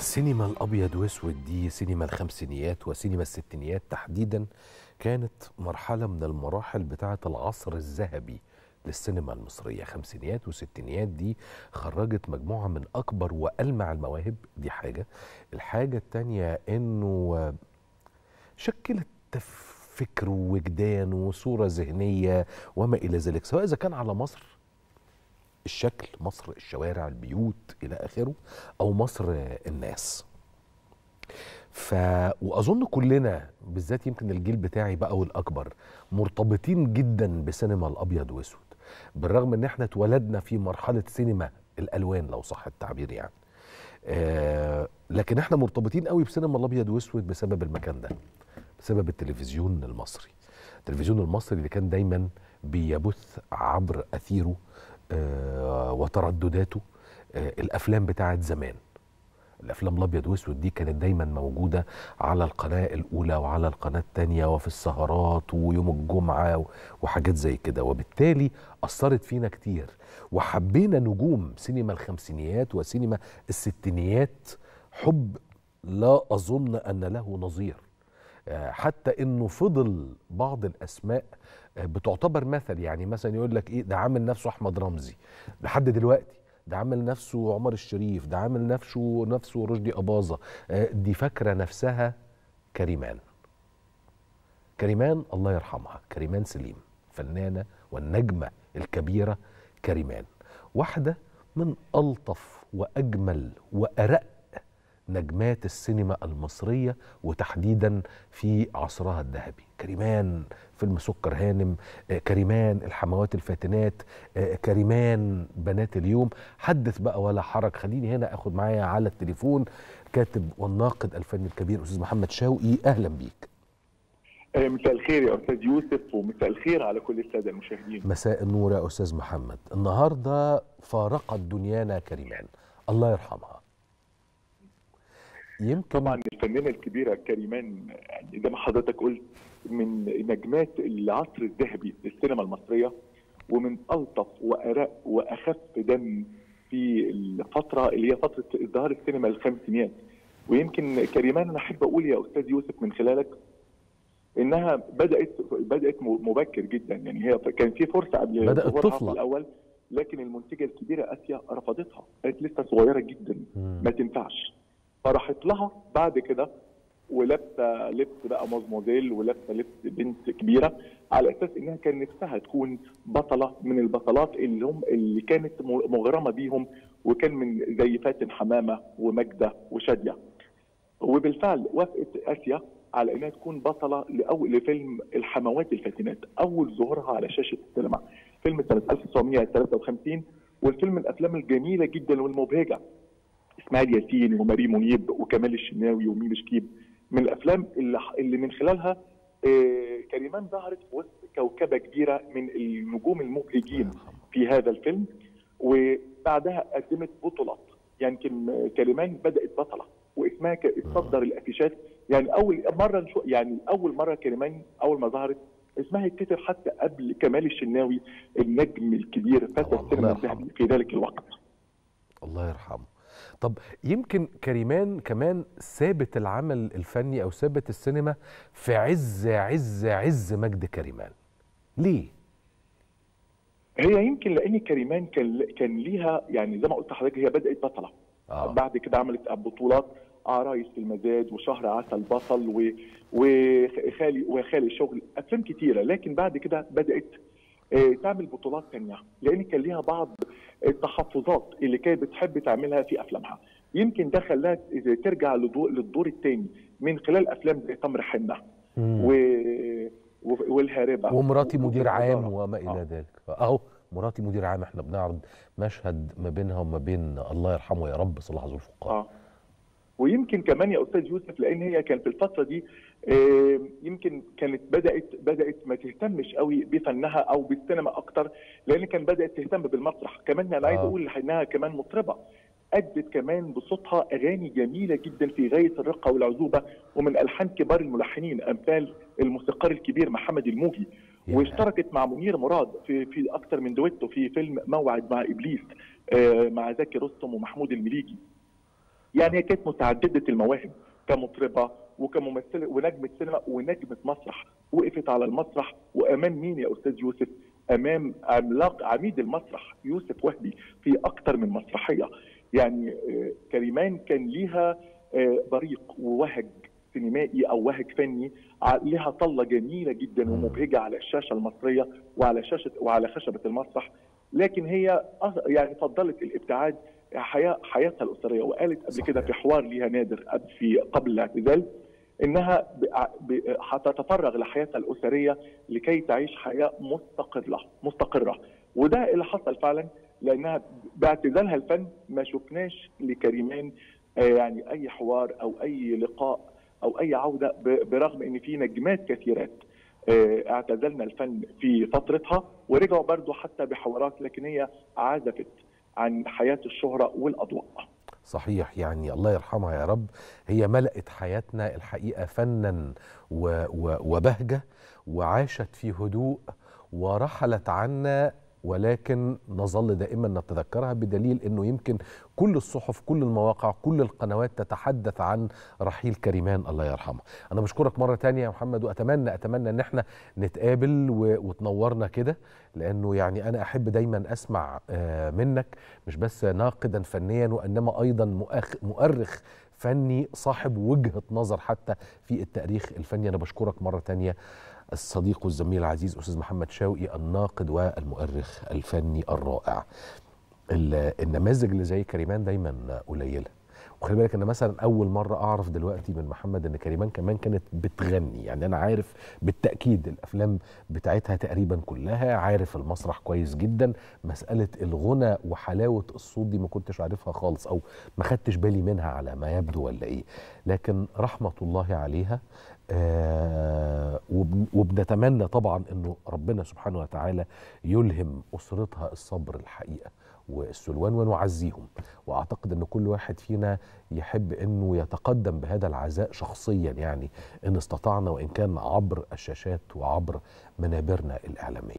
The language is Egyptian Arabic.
السينما الابيض واسود دي سينما الخمسينيات وسينما الستينيات تحديدا كانت مرحله من المراحل بتاعه العصر الذهبي للسينما المصريه خمسينيات وستينيات دي خرجت مجموعه من اكبر والمع المواهب دي حاجه الحاجه التانيه انه شكلت فكر ووجدان وصوره ذهنيه وما الى ذلك سواء اذا كان على مصر الشكل مصر الشوارع البيوت الى اخره او مصر الناس ف واظن كلنا بالذات يمكن الجيل بتاعي بقى والاكبر مرتبطين جدا بسينما الابيض واسود بالرغم ان احنا اتولدنا في مرحله سينما الالوان لو صح التعبير يعني آه لكن احنا مرتبطين قوي بسينما الابيض واسود بسبب المكان ده بسبب التلفزيون المصري التلفزيون المصري اللي كان دايما بيبث عبر اثيره آه وتردداته آه الافلام بتاعت زمان الافلام الابيض واسود دي كانت دايما موجوده على القناه الاولى وعلى القناه الثانيه وفي السهرات ويوم الجمعه وحاجات زي كده وبالتالي اثرت فينا كتير وحبينا نجوم سينما الخمسينيات وسينما الستينيات حب لا اظن ان له نظير حتى انه فضل بعض الاسماء بتعتبر مثل يعني مثلا يقول لك ايه ده عامل نفسه احمد رمزي لحد دلوقتي ده عامل نفسه عمر الشريف ده عامل نفسه نفسه رشدي اباظه دي فاكره نفسها كريمان كريمان الله يرحمها كريمان سليم فنانه والنجمه الكبيره كريمان واحده من الطف واجمل وارق نجمات السينما المصرية وتحديدا في عصرها الذهبي كريمان فيلم سكر هانم كريمان الحموات الفاتنات كريمان بنات اليوم حدث بقى ولا حرج خليني هنا اخد معايا على التليفون كاتب والناقد الفني الكبير استاذ محمد شوقي اهلا بيك مساء الخير يا استاذ يوسف ومساء الخير على كل الساده المشاهدين مساء النور يا استاذ محمد النهارده فارقت دنيانا كريمان الله يرحمها يمكن طبعا الفنانه الكبيره كريمان يعني زي ما حضرتك قلت من نجمات العصر الذهبي للسينما المصريه ومن الطف وارق واخف دم في الفتره اللي هي فتره ازدهار السينما الخمسينيات ويمكن كريمان انا احب اقول يا استاذ يوسف من خلالك انها بدات بدات مبكر جدا يعني هي كان في فرصه قبل بدات طفله في الاول لكن المنتجه الكبيره اسيا رفضتها قالت لسه صغيره جدا ما تنفعش فراحت لها بعد كده ولابسه لبس بقى مازموزيل ولابسه لبس بنت كبيره على اساس انها كان نفسها تكون بطله من البطلات اللي هم اللي كانت مغرمه بيهم وكان من زي فاتن حمامه وماجده وشاديه. وبالفعل وافقت اسيا على انها تكون بطله لاول لفيلم الحموات الفاتنات اول ظهورها على شاشه السينما فيلم سنه 1953 والفيلم من الافلام الجميله جدا والمبهجه اسماعيل ياسين وماري منيب وكمال الشناوي وميمي شكيب من الافلام اللي, اللي من خلالها آه كريمان ظهرت في وسط كوكبه كبيره من النجوم المبهجين في هذا الفيلم وبعدها قدمت بطولات يعني كريمان بدات بطله واسمها اتصدر الافيشات يعني اول مره نشوف يعني اول مره كريمان اول ما ظهرت اسمها يتكتب حتى قبل كمال الشناوي النجم الكبير فتى السينما الذهبي في ذلك الوقت الله يرحمه طب يمكن كريمان كمان سابت العمل الفني او سابت السينما في عز عز عز مجد كريمان ليه هي يمكن لان كريمان كان كان ليها يعني زي ما قلت لحضرتك هي بدات بطله آه. بعد كده عملت بطولات عرايس في المزاد وشهر عسل بطل و... وخالي وخالي شغل افلام كتيره لكن بعد كده بدات تعمل بطولات تانية لان كان ليها بعض التحفظات اللي كانت بتحب تعملها في افلامها يمكن ده خلاها ترجع للدور الثاني من خلال افلام زي تمر حنه و... والهاربه ومراتي مدير عام وما الى آه. ذلك اهو مراتي مدير عام احنا بنعرض مشهد ما بينها وما بين الله يرحمه يا رب صلاح ذو الفقار آه. ويمكن كمان يا استاذ يوسف لان هي كانت في الفتره دي يمكن كانت بدات بدات ما تهتمش قوي بفنها او بالسينما اكتر لان كان بدات تهتم بالمسرح كمان انا عايز اقول انها كمان مطربه ادت كمان بصوتها اغاني جميله جدا في غايه الرقه والعذوبه ومن الحان كبار الملحنين امثال الموسيقار الكبير محمد الموجي واشتركت مع منير مراد في في اكثر من دويتو في فيلم موعد مع ابليس مع زكي رستم ومحمود المليجي يعني هي كانت متعدده المواهب كمطربه وكممثله ونجمه سينما ونجمه مسرح وقفت على المسرح وامام مين يا استاذ يوسف؟ امام عملاق عميد المسرح يوسف وهبي في اكثر من مسرحيه يعني آه، كريمان كان ليها آه، بريق ووهج سينمائي او وهج فني ع- لها طله جميله جدا مم. ومبهجه على الشاشه المصريه وعلى شاشه وعلى خشبه المسرح لكن هي أص- يعني فضلت الابتعاد حياه حياتها الاسريه وقالت قبل صحيح. كده في حوار ليها نادر قبل- في قبل الاعتزال انها ب- ب- هتتفرغ لحياتها الاسريه لكي تعيش حياه مستقره مستقره وده اللي حصل فعلا لانها باعتزالها الفن ما شفناش لكريمان آه، يعني اي حوار او اي لقاء او اي عوده ب- برغم ان في نجمات كثيرات آه، اعتزلنا الفن في فترتها ورجعوا برضو حتى بحوارات لكن هي عزفت عن حياه الشهره والاضواء صحيح يعني الله يرحمها يا رب هي ملأت حياتنا الحقيقة فنا و و وبهجة وعاشت في هدوء ورحلت عنا ولكن نظل دائما نتذكرها بدليل انه يمكن كل الصحف كل المواقع كل القنوات تتحدث عن رحيل كريمان الله يرحمه انا بشكرك مره تانية يا محمد واتمنى اتمنى ان احنا نتقابل و- وتنورنا كده لانه يعني انا احب دايما اسمع آه، منك مش بس ناقدا فنيا وانما ايضا مؤخ- مؤرخ فني صاحب وجهه نظر حتى في التاريخ الفني انا بشكرك مره تانية الصديق والزميل العزيز استاذ محمد شوقي الناقد والمؤرخ الفني الرائع ال- النماذج اللي زي كريمان دايما قليله وخلي بالك ان مثلا اول مره اعرف دلوقتي من محمد ان كريمان كمان كانت بتغني يعني انا عارف بالتاكيد الافلام بتاعتها تقريبا كلها عارف المسرح كويس جدا مساله الغنى وحلاوه الصوت دي ما كنتش عارفها خالص او ما خدتش بالي منها على ما يبدو ولا ايه لكن رحمه الله عليها آه وبن- وبنتمنى طبعا انه ربنا سبحانه وتعالى يلهم اسرتها الصبر الحقيقه والسلوان ونعزيهم واعتقد ان كل واحد فينا يحب انه يتقدم بهذا العزاء شخصيا يعني ان استطعنا وان كان عبر الشاشات وعبر منابرنا الاعلاميه